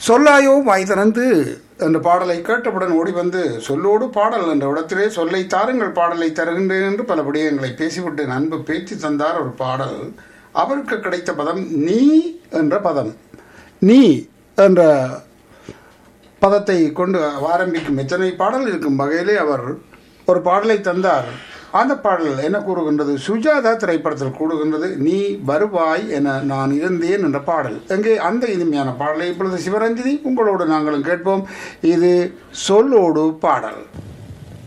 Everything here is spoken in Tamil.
சொல்லாயோ வாய் திறந்து என்ற பாடலை கேட்டவுடன் ஓடி வந்து சொல்லோடு பாடல் என்ற இடத்திலே சொல்லை தாருங்கள் பாடலை தருகின்றேன் என்று பல விடயங்களை பேசிவிட்டு நண்பு பேச்சு தந்தார் ஒரு பாடல் அவருக்கு கிடைத்த பதம் நீ என்ற பதம் நீ என்ற பதத்தை கொண்டு ஆரம்பிக்கும் எத்தனை பாடல் இருக்கும் வகையிலே அவர் ஒரு பாடலை தந்தார் அந்த பாடல் என்ன கூறுகின்றது சுஜாதா திரைப்படத்தில் கூறுகின்றது நீ வருவாய் என நான் இருந்தேன் என்ற பாடல் எங்கே அந்த இனிமையான பாடலை இப்பொழுது சிவரஞ்சினி உங்களோடு நாங்களும் கேட்போம் இது சொல்லோடு பாடல்